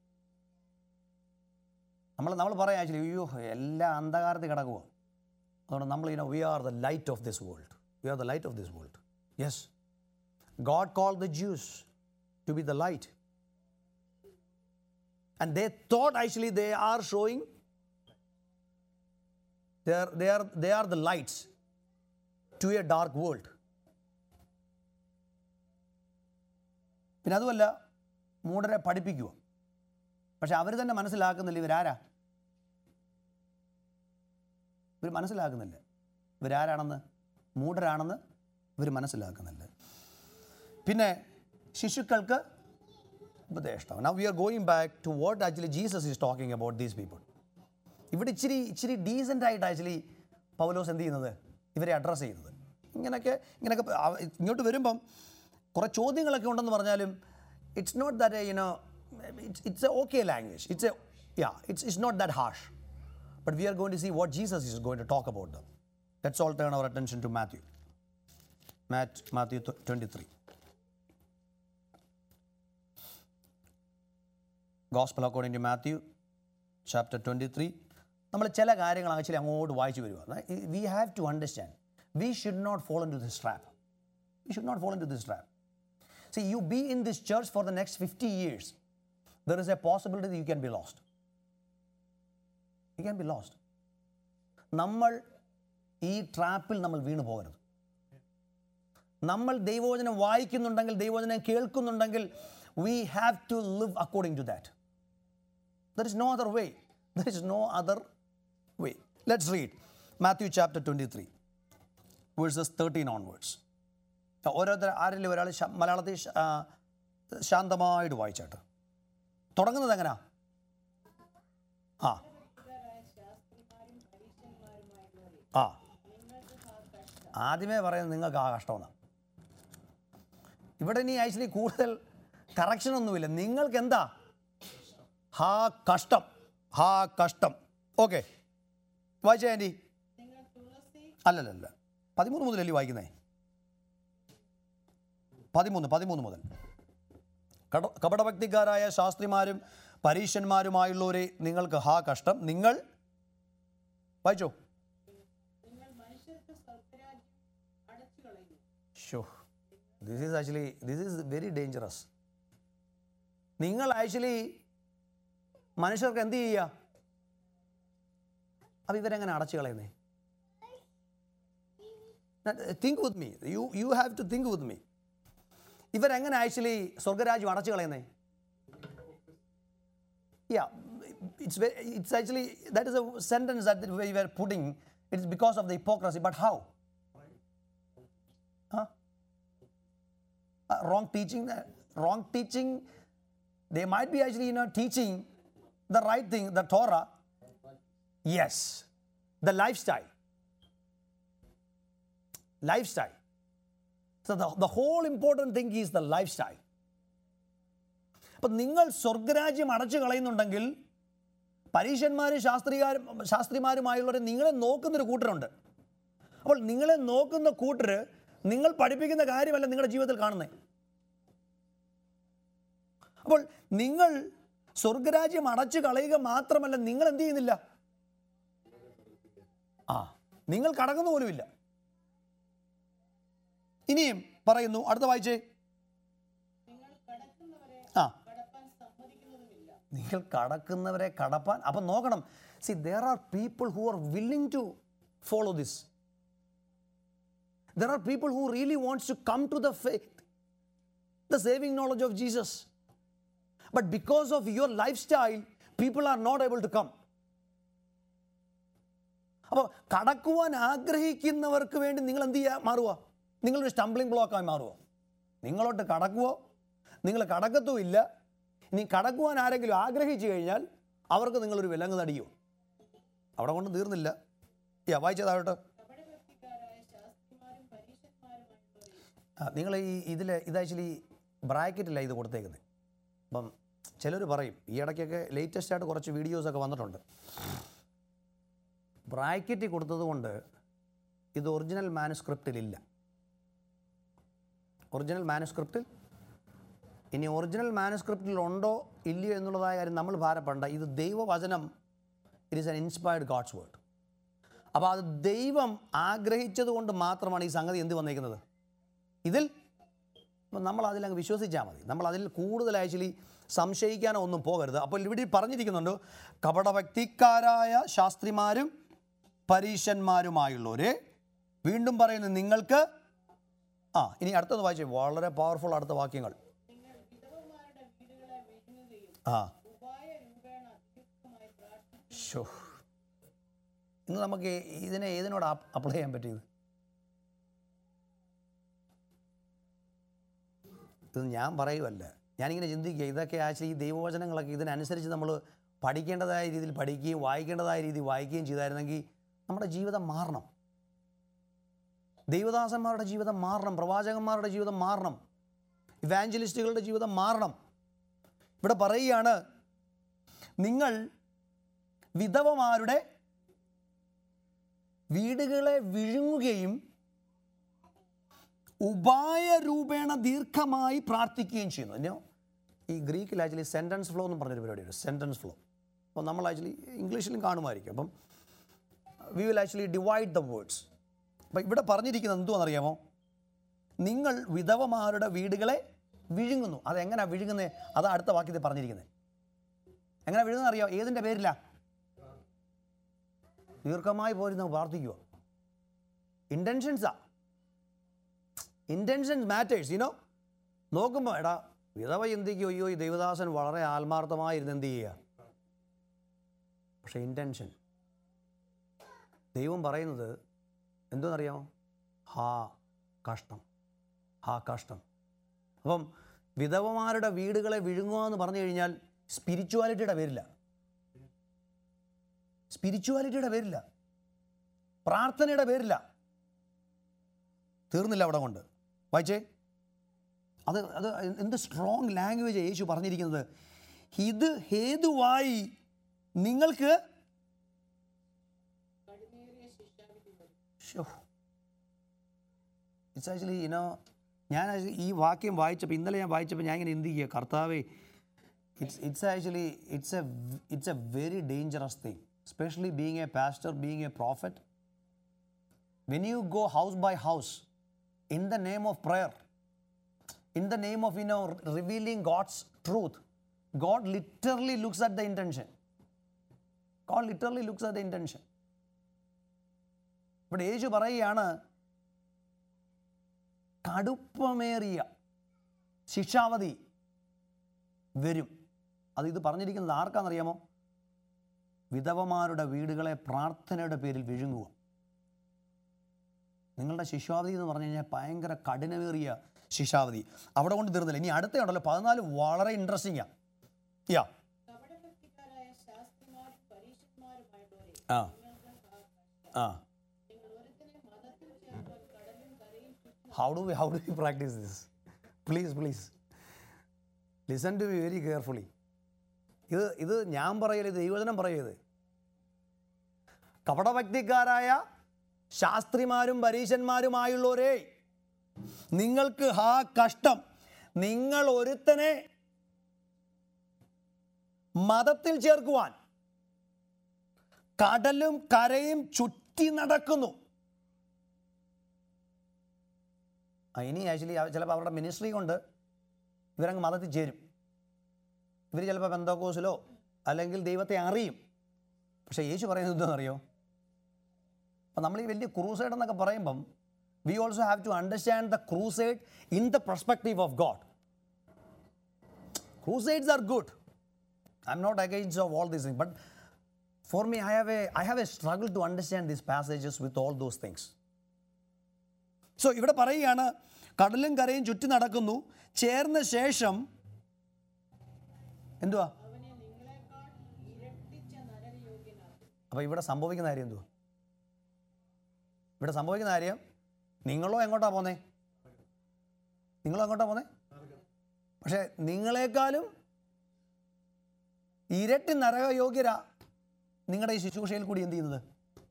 A: നമ്മൾ നമ്മൾ പറയാം ആക്ച്വലി അയ്യോ എല്ലാം അന്ധകാരത്തിൽ കിടക്കുക അതുകൊണ്ട് നമ്മൾ you know we are the light of this world we are the light of this world yes God call the Jews to be the light and they thought actually they are showing they are, they are, they are the lights to a dark world. പിന്നെ അതുമല്ല മൂടരെ പഠിപ്പിക്കുക പക്ഷെ അവർ തന്നെ മനസ്സിലാക്കുന്നില്ല ഇവരാരാ ഇവർ മനസ്സിലാക്കുന്നില്ല ഇവരാരാണെന്ന് മൂടരാണെന്ന് ഇവർ മനസ്സിലാക്കുന്നില്ല പിന്നെ ശിശുക്കൾക്ക് ഉപദേഷ്ടം now we are going back to what actually Jesus is talking about these people ഇവിടെ ഇച്ചിരി ഇച്ചിരി ഡീസൻ്റ് ആയിട്ട് ആക്ച്വലി പൗലോസ് എന്ത് ചെയ്യുന്നത് ഇവരെ അഡ്രസ്സ് ചെയ്യുന്നത് ഇങ്ങനെയൊക്കെ ഇങ്ങനെയൊക്കെ അവ- ഇങ്ങോട്ട് വരുമ്പം കുറേ ചോദ്യങ്ങളൊക്കെ ഉണ്ടെന്ന് പറഞ്ഞാലും it's not that you know it's it's a okay language it's a yeah it's it's not that harsh but we are going to see what Jesus is going to talk about them let's all turn our attention to Matthew Matt Matthew twenty three gospel according to Matthew chapter twenty three നമ്മൾ ചില കാര്യങ്ങൾ ആക്ച്വലി അങ്ങോട്ട് വായിച്ചു വരിക we have to understand we should not follow into this trap we should not follow into this trap see you be in this church for the next fifty years there is a possibility you can be lost you can be lost നമ്മൾ ഈ ട്രാപ്പിൽ നമ്മൾ വീണു പോകരുത് നമ്മൾ ദൈവവചനം വായിക്കുന്നുണ്ടെങ്കിൽ ദൈവവചനം കേൾക്കുന്നുണ്ടെങ്കിൽ we have to live according to that there is no other way there is no other way let's read Matthew chapter twenty three verses thirteen onwards ഓരോരുത്തർ ആരെങ്കിലും ഒരാൾ ശ- മലയാളത്തിൽ ശ- ആ, ശാന്തമായിട്ട് വായിച്ചാട്ട് തുടങ്ങുന്നത് എങ്ങനെയാ ആ ആ ആദ്യമേ പറയുന്നത് നിങ്ങൾക്ക് ആ കഷ്ടമെന്നാണ് ഇവിടെ ഇനി ആക്ച്വലി കൂടുതൽ കറക്ഷൻ ഒന്നുമില്ല നിങ്ങൾക്ക് എന്താ ഹാ കഷ്ടം ഹാ കഷ്ടം ഓക്കെ വായിച്ചേ ആൻറ്റി അല്ലല്ലല്ല പതിമൂന്ന് മുതലല്ലേ വായിക്കുന്നേ പതിമൂന്ന് പതിമൂന്ന് മുതൽ കട കപടഭക്തിക്കാരായ ശാസ്ത്രിമാരും പരീശന്മാരുമായുള്ളവരെ നിങ്ങൾക്ക് ഹാ കഷ്ടം നിങ്ങൾ വായിച്ചോ so this is actually this is very dangerous നിങ്ങൾ ആക്ച്വലി മനുഷ്യർക്ക് എന്ത് ചെയ്യുക അപ്പം ഇവരെങ്ങനെ അടച്ചു കളയുന്നേ think with me you you have to think with me ഇവരെങ്ങനെ ആക്ച്വലി സ്വർഗരാജ്യം അടച്ചു കളയുന്നേ Yeah, it's ve- it's actually that is a sentence that we were putting. It's because of the hypocrisy, but how? Huh? Uh, wrong teaching. uh, wrong teaching. They might be actually you know teaching the right thing, the Torah. Yes, the lifestyle. Lifestyle. So the, the whole important thing is the lifestyle. അപ്പം നിങ്ങൾ സ്വർഗരാജ്യം അടച്ചു കളയുന്നുണ്ടെങ്കിൽ പരീക്ഷന്മാരും ശാസ്ത്രികാരും ശാസ്ത്രിമാരുമായുള്ളവരെ നിങ്ങളെ നോക്കുന്നൊരു കൂട്ടരുണ്ട് അപ്പോൾ നിങ്ങളെ നോക്കുന്ന കൂട്ടർ നിങ്ങൾ പഠിപ്പിക്കുന്ന കാര്യമല്ല നിങ്ങളുടെ ജീവിതത്തിൽ കാണുന്നത് അപ്പോൾ നിങ്ങൾ സ്വർഗരാജ്യം അടച്ചു കളയുക മാത്രമല്ല നിങ്ങൾ എന്ത് ചെയ്യുന്നില്ല ആ നിങ്ങൾ കടക്കുന്നു പോലുമില്ല ഇനിയും പറയുന്നു അടുത്ത വായിച്ചേ ആ നിങ്ങൾ കടക്കുന്നവരെ കടപ്പാൻ അപ്പം നോക്കണം see there are people who are willing to follow this there are people who really wants to come to the faith the saving knowledge of Jesus but because of your lifestyle people are not able to come അപ്പോൾ കടക്കുവാൻ ആഗ്രഹിക്കുന്നവർക്ക് വേണ്ടി നിങ്ങൾ എന്ത് ചെയ്യുക മാറുക നിങ്ങളൊരു stumbling ബ്ലോക്കായി മാറുക നിങ്ങളോട്ട് കടക്കുവോ നിങ്ങൾ കടക്കത്തുമില്ല ഇനി കടക്കുവാൻ ആരെങ്കിലും ആഗ്രഹിച്ചു കഴിഞ്ഞാൽ അവർക്ക് നിങ്ങളൊരു വിലങ്ങ് തടിയോ അവിടെ കൊണ്ട് തീർന്നില്ല യാ വായിച്ചതാവട്ടെ നിങ്ങൾ ഈ ഇതിൽ ഇത് ആക്ച്വലി ബ്രാക്കറ്റില്ല ഇത് കൊടുത്തേക്കുന്നത് അപ്പം ചിലർ പറയും ഈ ഇടയ്ക്കൊക്കെ ലേറ്റസ്റ്റ് ആയിട്ട് കുറച്ച് വീഡിയോസൊക്കെ വന്നിട്ടുണ്ട് ബ്രാക്കറ്റിൽ കൊടുത്തത് കൊണ്ട് ഇത് ഒറിജിനൽ മാനുസ്ക്രിപ്റ്റിലില്ല ഒറിജിനൽ മാനുസ്ക്രിപ്റ്റിൽ ഇനി ഒറിജിനൽ മാനുസ്ക്രിപ്റ്റിൽ ഉണ്ടോ ഇല്ലയോ എന്നുള്ളതായ കാര്യം നമ്മൾ ഭാരപ്പെടേണ്ട ഇത് ദൈവവചനം it is an inspired God's word അപ്പോൾ അത് ദൈവം ആഗ്രഹിച്ചത് കൊണ്ട് മാത്രമാണ് ഈ സംഗതി എന്ത് വന്നേക്കുന്നത് ഇതിൽ അപ്പം നമ്മൾ അതിലങ്ങ് വിശ്വസിച്ചാൽ മതി നമ്മൾ അതിൽ കൂടുതൽ ആക്ച്വലി സംശയിക്കാനോ ഒന്നും പോകരുത് അപ്പോൾ ഇവിടെ പറഞ്ഞിരിക്കുന്നുണ്ട് കപടഭക്തിക്കാരായ ശാസ്ത്രിമാരും പരീശന്മാരുമായുള്ളവരെ വീണ്ടും പറയുന്നു നിങ്ങൾക്ക് ആ ഇനി അടുത്തത് വായിച്ചേ വളരെ പവർഫുൾ അടുത്ത വാക്യങ്ങൾ ആ ഷോ ഇന്ന് നമുക്ക് ഇതിനെ ഏതിനോട് അപ്ലൈ ചെയ്യാൻ പറ്റിയത് ഇത് ഞാൻ പറയുമല്ല ഞാനിങ്ങനെ ചിന്തിക്കുക ഇതൊക്കെ ആക്ച്വലി ഈ ദൈവവചനങ്ങളൊക്കെ ഇതിനനുസരിച്ച് നമ്മൾ പഠിക്കേണ്ടതായ രീതിയിൽ പഠിക്കുകയും വായിക്കേണ്ടതായ രീതിയിൽ വായിക്കുകയും ചെയ്തായിരുന്നെങ്കിൽ നമ്മുടെ ജീവിതം മാറണം ദൈവദാസന്മാരുടെ ജീവിതം മാറണം പ്രവാചകന്മാരുടെ ജീവിതം മാറണം ഇവാഞ്ചലിസ്റ്റുകളുടെ ജീവിതം മാറണം ഇവിടെ പറയുകയാണ് നിങ്ങൾ വിധവമാരുടെ വീടുകളെ വിഴുങ്ങുകയും ഉപായ രൂപേണ ദീർഘമായി പ്രാർത്ഥിക്കുകയും ചെയ്യുന്നു ഇനോ ഈ ഗ്രീക്കിൽ ആക്ച്വലി സെൻറ്റൻസ് ഫ്ലോ എന്ന് പറഞ്ഞൊരു പരിപാടിയുണ്ട് സെൻറ്റൻസ് ഫ്ലോ അപ്പോൾ നമ്മൾ ആക്ച്വലി ഇംഗ്ലീഷിലും കാണുമായിരിക്കും അപ്പം we will actually divide the words അപ്പം ഇവിടെ പറഞ്ഞിരിക്കുന്നത് എന്തുവാണെന്നറിയാമോ നിങ്ങൾ വിധവമാരുടെ വീടുകളെ വിഴുങ്ങുന്നു അതെങ്ങനെയാണ് വിഴുങ്ങുന്നത് അത് അടുത്ത വാക്യത്തിൽ പറഞ്ഞിരിക്കുന്നത് എങ്ങനെ വിഴുങ്ങുന്നത് അറിയാമോ ഏതിൻ്റെ പേരില്ല ദീർഘമായി പോരുന്ന പ്രാർത്ഥിക്കുക ഇൻറ്റൻഷൻസാ ഇൻറ്റൻഷൻസ് മാറ്റേഴ്സ് യുനോ നോക്കുമ്പോൾ എടാ വിധവ ചിന്തിക്കും അയ്യോ ഈ ദൈവദാസൻ വളരെ ആത്മാർത്ഥമായിരുന്ന് എന്ത് ചെയ്യുക പക്ഷേ ഇൻറ്റൻഷൻ ദൈവം പറയുന്നത് എന്തോന്നറിയാമോ ഹാ കഷ്ടം ഹാ കഷ്ടം അപ്പം വിധവമാരുടെ വീടുകളെ വിഴുങ്ങുക എന്ന് പറഞ്ഞു കഴിഞ്ഞാൽ സ്പിരിച്വാലിറ്റിയുടെ പേരില്ല സ്പിരിച്വാലിറ്റിയുടെ പേരില്ല പ്രാർത്ഥനയുടെ പേരില്ല തീർന്നില്ല അവിടെ കൊണ്ട് വായിച്ചേ അത് അത് എന്ത് സ്ട്രോങ് ലാംഗ്വേജ് യേശു പറഞ്ഞിരിക്കുന്നത് ഇത് ഹേതുവായി നിങ്ങൾക്ക് ഇറ്റ്സ് ആക്ച്വലി യുനോ ഞാൻ actually ഈ വാക്യം വായിച്ചപ്പോൾ ഇന്നലെ ഞാൻ വായിച്ചപ്പോൾ ഞാൻ ഇങ്ങനെ എന്ത് ചെയ്യുക കർത്താവേ it's it's actually it's a it's a very dangerous thing specially being a pastor being a prophet when you go house by house in the name of prayer in the name of you know revealing god's truth god literally looks at the intention god literally looks at the intention ഇവിടെ യേശു പറയുകയാണ് കടുപ്പമേറിയ ശിക്ഷാവധി വരും അത് ഇത് പറഞ്ഞിരിക്കുന്നത് ആർക്കാണെന്നറിയാമോ വിധവമാരുടെ വീടുകളെ പ്രാർത്ഥനയുടെ പേരിൽ വിഴുങ്ങുക നിങ്ങളുടെ ശിശാവധി എന്ന് പറഞ്ഞു കഴിഞ്ഞാൽ ഭയങ്കര കഠിനമേറിയ ശിശാവധി അവിടെ കൊണ്ട് തീർന്നില്ല ഇനി അടുത്തുണ്ടല്ലോ പതിനാല് വളരെ ഇൻട്രസ്റ്റിംഗാണ് യാ
B: ഭക്തിക്കാരായ ശാസ്ത്രിമാരും പരീക്ഷന്മാരുമായുള്ളവരെ
A: ആ ആ
B: നിങ്ങൾ ഒരുത്തനെ മതത്തിൽ ചേർക്കാൻ കടലും കരയും ചുറ്റും
A: how do we how do we practise this please please listen to be very carefully ഇത് ഇത് ഞാൻ പറയരുത് ദൈവജനം പറയരുത് കപടഭക്തിക്കാരായ ശാസ്ത്രിമാരും പരീശന്മാരുമായുള്ളവരെ നിങ്ങൾക്ക് ഹാ കഷ്ടം നിങ്ങൾ ഒരുത്തനെ മതത്തിൽ ചേർക്കുവാൻ കടലും കരയും ചുറ്റി നടക്കുന്നു ആ, ഇനി ആക്ച്വലി ചിലപ്പോൾ അവരുടെ മിനിസ്ട്രി കൊണ്ട് ഇവരങ്ങ് മതത്തിൽ ചേരും ഇവർ ചിലപ്പോൾ ബന്ധോക്കോസിലോ അല്ലെങ്കിൽ ദൈവത്തെ അറിയും പക്ഷേ യേശു പറയുന്നത് എന്താണെന്നറിയോ അപ്പം നമ്മൾ ഈ വലിയ ക്രൂസൈഡ് എന്നൊക്കെ പറയുമ്പം we also have to understand the crusade in the perspective of God crusades are good I'm not against of all these thing but for me I have a I have a struggle to understand these passages with all those things so ഇവിടെ പറയുകയാണ് കടലും കരയും ചുറ്റി നടക്കുന്നു ചേർന്ന ശേഷം എന്തുവാ
B: അവനെ നിങ്ങളെക്കാൾ ഇരട്ടിച്ച നരകയോഗ്യനാക്കും
A: അപ്പോൾ ഇവിടെ സംഭവിക്കുന്ന കാര്യം എന്തുവാ ഇവിടെ സംഭവിക്കുന്ന കാര്യം നിങ്ങളോ എങ്ങോട്ടാ പോന്നേ നിങ്ങളോ എങ്ങോട്ടാ പോന്നേ പക്ഷേ നിങ്ങളെക്കാളും ഇരട്ടി നരകയോഗ്യരാ നിങ്ങളുടെ ഈ ശുശ്രൂഷയിൽ കൂടി എന്ത് ചെയ്യുന്നത്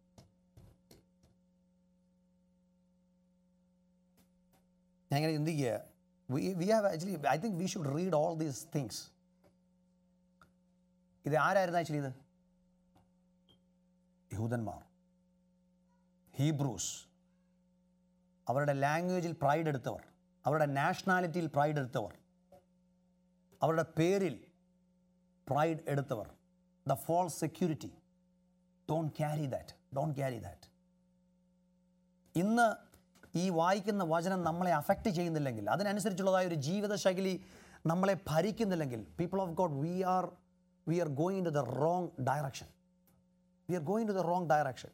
A: ഞാൻ ഇങ്ങനെ ചിന്തിക്കുക we we have actually I think we should read all these things ഇത് ആരായിരുന്നു ആക്ച്വലി ഇത് യഹൂദന്മാർ ഹീബ്രൂസ് അവരുടെ ലാംഗ്വേജിൽ പ്രൈഡ് എടുത്തവർ അവരുടെ നാഷണാലിറ്റിയിൽ പ്രൈഡ് എടുത്തവർ അവരുടെ പേരിൽ പ്രൈഡ് എടുത്തവർ the false security don't carry that don't carry that ഇന്ന് ഈ വായിക്കുന്ന വചനം നമ്മളെ അഫക്റ്റ് ചെയ്യുന്നില്ലെങ്കിൽ അതിനനുസരിച്ചുള്ളതായ ഒരു ജീവിതശൈലി നമ്മളെ ഭരിക്കുന്നില്ലെങ്കിൽ people of God we are we are going to the wrong direction we are going to the wrong direction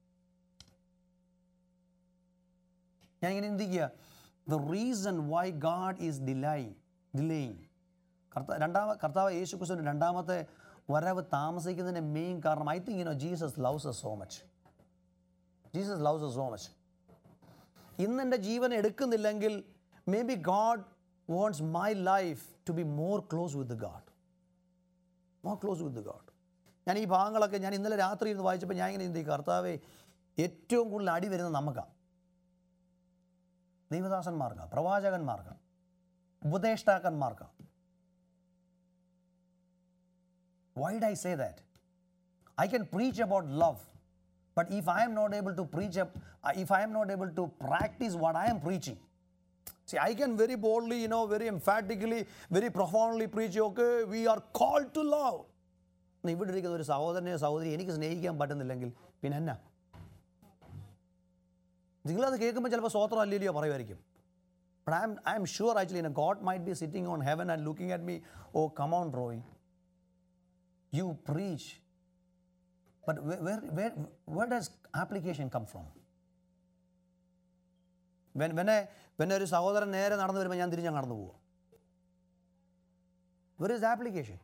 A: ഞാൻ ഇങ്ങനെ ചിന്തിക്കുക the reason why God is delaying delaying കർത്ത രണ്ടാമ കർത്താവ് യേശു ക്രിസ്തുവിൻ്റെ രണ്ടാമത്തെ വരവ് താമസിക്കുന്നതിൻ്റെ മെയിൻ കാരണം I think you know Jesus loves so much Jesus loves so much ഇന്ന് എൻ്റെ ജീവൻ എടുക്കുന്നില്ലെങ്കിൽ maybe God wants my life to be more close with God more close with God ഞാൻ ഈ ഭാഗങ്ങളൊക്കെ ഞാൻ ഇന്നലെ രാത്രി ഇരുന്ന് വായിച്ചപ്പോൾ ഞാൻ ഇങ്ങനെ ചിന്തിക്കും കർത്താവേ ഏറ്റവും കൂടുതൽ അടി വരുന്നത് നമുക്കാണ് ദൈവദാസന്മാർക്ക് പ്രവാചകന്മാർക്ക് ഉപദേഷ്ടാക്കന്മാർക്ക് Why did I say that? I can preach about love, but if I am not able to preach, up, uh, if I am not able to practice what I am preaching, see, I can very boldly, you know, very emphatically, very profoundly preach, okay, we are called to love. ഇന്ന് ഇവിടെ ഇരിക്കുന്ന ഒരു സഹോദരനെയോ സഹോദരി എനിക്ക് സ്നേഹിക്കാൻ പറ്റുന്നില്ലെങ്കിൽ പിന്നെ എന്നാ നിങ്ങളത് കേൾക്കുമ്പോൾ ചിലപ്പോൾ സ്വോത്രം അല്ലല്ലോ പറയുമായിരിക്കും But I'm, I'm sure actually, you know, God might be sitting on heaven and looking at me, oh, come on, Roy. You preach. But where, where, where, where does application come from? When, when, I, when ഒരു സഹോദരൻ നേരെ നടന്നു വരുമ്പോൾ ഞാൻ തിരിഞ്ഞ് നടന്നു പോവുക Where is the application?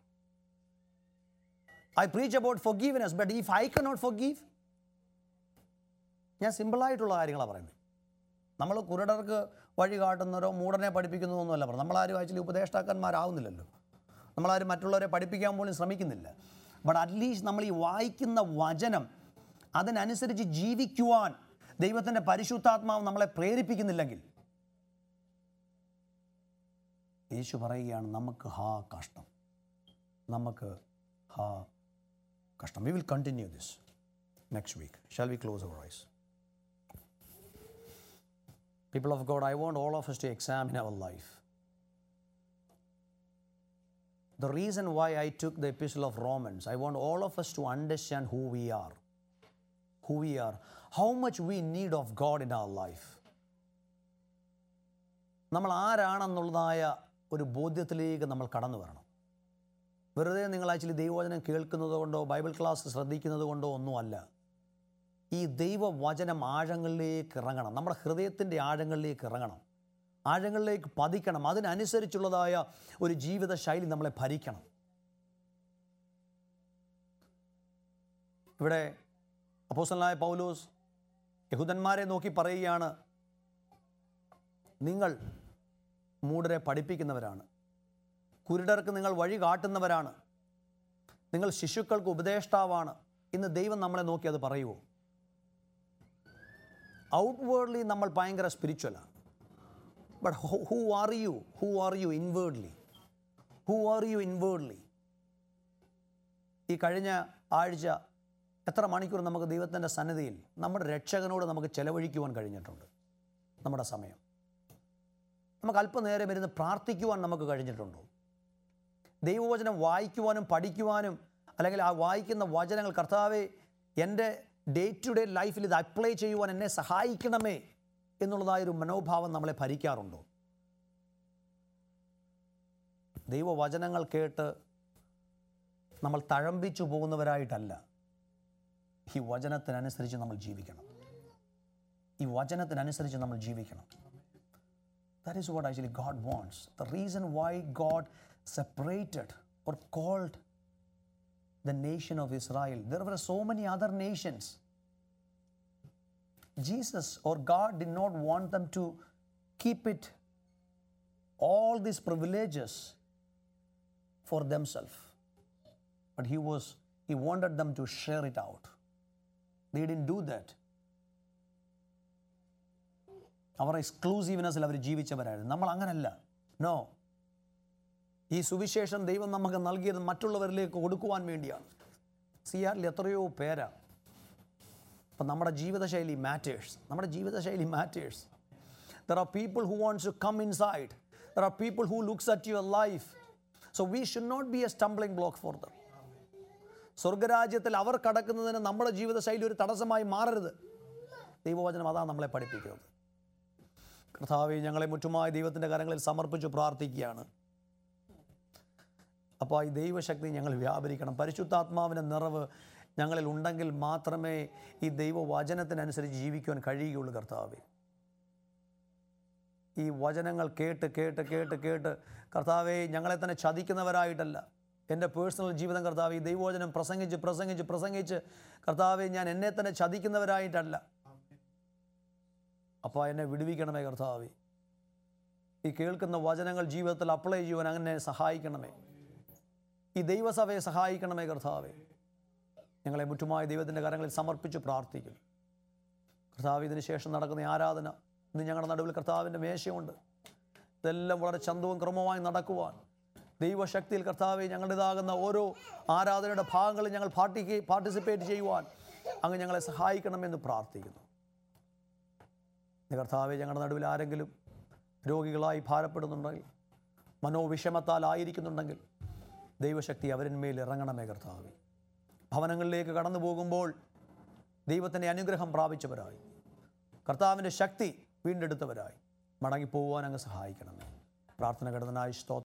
A: I preach about forgiveness, but if I cannot forgive, ഞാൻ സിമ്പിളായിട്ടുള്ള കാര്യങ്ങളാണ് പറയുന്നത് നമ്മൾ കുരുടർക്ക് വഴി കാട്ടുന്നവരോ മൂടനെ പഠിപ്പിക്കുന്നതൊന്നുമല്ല പറഞ്ഞു നമ്മളാരും ആക്ച്വലി ഉപദേഷ്ടാക്കന്മാരാവുന്നില്ലല്ലോ നമ്മളാരും മറ്റുള്ളവരെ പഠിപ്പിക്കാൻ പോലും ശ്രമിക്കുന്നില്ല ബട്ട് അറ്റ്ലീസ്റ്റ് നമ്മൾ ഈ വായിക്കുന്ന വചനം അതിനനുസരിച്ച് ജീവിക്കുവാൻ ദൈവത്തിൻ്റെ പരിശുദ്ധാത്മാവ് നമ്മളെ പ്രേരിപ്പിക്കുന്നില്ലെങ്കിൽ യേശു പറയുകയാണ് നമുക്ക് ഹാ കഷ്ടം നമുക്ക് ഹാ കഷ്ടം we will continue this next week shall we close our eyes People of God, I want all of us to examine our life. The reason why I took the epistle of Romans, I want all of us to understand who we are. Who we are. How much we need of God in our life. നമ്മൾ ആരാണെന്നുള്ളതായ ഒരു ബോധ്യത്തിലേക്ക് നമ്മൾ കടന്നു വരണം വെറുതെ നിങ്ങൾ actually ദൈവവചനം കേൾക്കുന്നത് കൊണ്ടോ ബൈബിൾ ക്ലാസ് ശ്രദ്ധിക്കുന്നത് കൊണ്ടോ ഒന്നുമല്ല ഈ ദൈവവചനം ആഴങ്ങളിലേക്ക് ഇറങ്ങണം നമ്മുടെ ഹൃദയത്തിൻ്റെ ആഴങ്ങളിലേക്ക് ഇറങ്ങണം ആഴങ്ങളിലേക്ക് പതിക്കണം അതിനനുസരിച്ചുള്ളതായ ഒരു ജീവിത ശൈലി നമ്മളെ ഭരിക്കണം ഇവിടെ അപ്പോസലായ പൗലോസ് യഹൂദന്മാരെ നോക്കി പറയുകയാണ് നിങ്ങൾ മൂടരെ പഠിപ്പിക്കുന്നവരാണ് കുരുടർക്ക് നിങ്ങൾ വഴി കാട്ടുന്നവരാണ് നിങ്ങൾ ശിശുക്കൾക്ക് ഉപദേഷ്ടാവാണ് ഇന്ന് ദൈവം നമ്മളെ നോക്കി അത് പറയുമോ ഔട്ട്വേർഡ്ലി നമ്മൾ ഭയങ്കര സ്പിരിച്വലാണ് but who are you who are you inwardly who are you inwardly ഈ കഴിഞ്ഞ ആഴ്ച എത്ര മണിക്കൂർ നമുക്ക് ദൈവത്തിൻ്റെ സന്നിധിയിൽ നമ്മുടെ രക്ഷകനോട് നമുക്ക് ചെലവഴിക്കുവാൻ കഴിഞ്ഞിട്ടുണ്ട് നമ്മുടെ സമയം നമുക്ക് അല്പനേരം ഇരുന്ന് പ്രാർത്ഥിക്കുവാൻ നമുക്ക് കഴിഞ്ഞിട്ടുണ്ടോ ദൈവവചനം വായിക്കുവാനും പഠിക്കുവാനും അല്ലെങ്കിൽ ആ വായിക്കുന്ന വചനങ്ങൾ കർത്താവെ എൻ്റെ ഡേ ടു ഡേ ലൈഫിൽ ഇത് അപ്ലൈ ചെയ്യുവാൻ എന്നെ സഹായിക്കണമേ എന്നുള്ളതായൊരു മനോഭാവം നമ്മളെ ഭരിക്കാറുണ്ടോ ദൈവവചനങ്ങൾ കേട്ട് നമ്മൾ തഴമ്പിച്ചു പോകുന്നവരായിട്ടല്ല ഈ വചനത്തിനനുസരിച്ച് നമ്മൾ ജീവിക്കണം ഈ വചനത്തിനനുസരിച്ച് നമ്മൾ ജീവിക്കണം That is what actually God wants. The reason why God separated or called the nation of Israel, there were so many other nations. Jesus or God did not want them to keep it, all these privileges for themselves. But He was, He wanted them to share it out. They didn't do that. അവർ എക്സ്ക്ലൂസീവ്നെസ്സിൽ അവർ ജീവിച്ചവരായിരുന്നു നമ്മൾ അങ്ങനല്ല no ഈ സുവിശേഷം ദൈവം നമുക്ക് നൽകിയത് മറ്റുള്ളവരിലേക്ക് കൊടുക്കുവാൻ വേണ്ടിയാണ് സിയാറിൽ എത്രയോ പേരാ അപ്പം നമ്മുടെ ജീവിതശൈലി മാറ്റേഴ്സ് നമ്മുടെ ജീവിതശൈലി matters there are people who wants to come inside there are people who looks at your life so we should not be a stumbling block for them സ്വർഗരാജ്യത്തിൽ അവർ കടക്കുന്നതിന് നമ്മുടെ ജീവിതശൈലി ഒരു തടസ്സമായി മാറരുത് ദൈവവചനം അതാണ് നമ്മളെ പഠിപ്പിക്കുന്നത് കർത്താവെ ഞങ്ങളെ മുറ്റുമായി ദൈവത്തിൻ്റെ കരങ്ങളിൽ സമർപ്പിച്ച് പ്രാർത്ഥിക്കുകയാണ് അപ്പോൾ ഈ ദൈവശക്തി ഞങ്ങൾ വ്യാപരിക്കണം പരിശുദ്ധാത്മാവിൻ്റെ നിറവ് ഞങ്ങളിൽ ഉണ്ടെങ്കിൽ മാത്രമേ ഈ ദൈവവചനത്തിനനുസരിച്ച് ജീവിക്കുവാൻ കഴിയുകയുള്ളൂ കർത്താവെ ഈ വചനങ്ങൾ കേട്ട് കേട്ട് കേട്ട് കേട്ട് കർത്താവെ ഞങ്ങളെ തന്നെ ചതിക്കുന്നവരായിട്ടല്ല എൻ്റെ പേഴ്സണൽ ജീവിതം കർത്താവ് ഈ ദൈവവചനം പ്രസംഗിച്ച് പ്രസംഗിച്ച് പ്രസംഗിച്ച് കർത്താവെ ഞാൻ എന്നെ തന്നെ ചതിക്കുന്നവരായിട്ടല്ല അപ്പോൾ എന്നെ വിടുവിക്കണമേ കർത്താവെ ഈ കേൾക്കുന്ന വചനങ്ങൾ ജീവിതത്തിൽ അപ്ലൈ ചെയ്യുവാൻ അങ്ങനെ സഹായിക്കണമേ ഈ ദൈവസഭയെ സഹായിക്കണമേ കർത്താവെ ഞങ്ങളെ മുറ്റുമായ ദൈവത്തിൻ്റെ കരങ്ങളിൽ സമർപ്പിച്ച് പ്രാർത്ഥിക്കുന്നു കർത്താവ് ഇതിന് ശേഷം നടക്കുന്ന ഈ ആരാധന ഇന്ന് ഞങ്ങളുടെ നടുവിൽ കർത്താവിൻ്റെ മേശയുണ്ട് ഇതെല്ലാം വളരെ ചന്തവും ക്രമമായി നടക്കുവാൻ ദൈവശക്തിയിൽ കർത്താവെ ഞങ്ങളുടേതാകുന്ന ഓരോ ആരാധനയുടെ ഭാഗങ്ങളിൽ ഞങ്ങൾ പാർട്ടിക്ക് പാർട്ടിസിപ്പേറ്റ് ചെയ്യുവാൻ അങ്ങ് ഞങ്ങളെ സഹായിക്കണമെന്ന് പ്രാർത്ഥിക്കുന്നു ഇന്ന് കർത്താവെ ഞങ്ങളുടെ നടുവിൽ ആരെങ്കിലും രോഗികളായി ഭാരപ്പെടുന്നുണ്ടെങ്കിൽ മനോവിഷമത്താൽ ആയിരിക്കുന്നുണ്ടെങ്കിൽ ദൈവശക്തി അവരിന്മേൽ ഇറങ്ങണമേ കർത്താവെ ഭവനങ്ങളിലേക്ക് കടന്നു പോകുമ്പോൾ ദൈവത്തിൻ്റെ അനുഗ്രഹം പ്രാപിച്ചവരായി കർത്താവിൻ്റെ ശക്തി വീണ്ടെടുത്തവരായി മടങ്ങിപ്പോകുവാൻ അങ്ങ് സഹായിക്കണമേ പ്രാർത്ഥന ഘടനായി സ്തോത്രം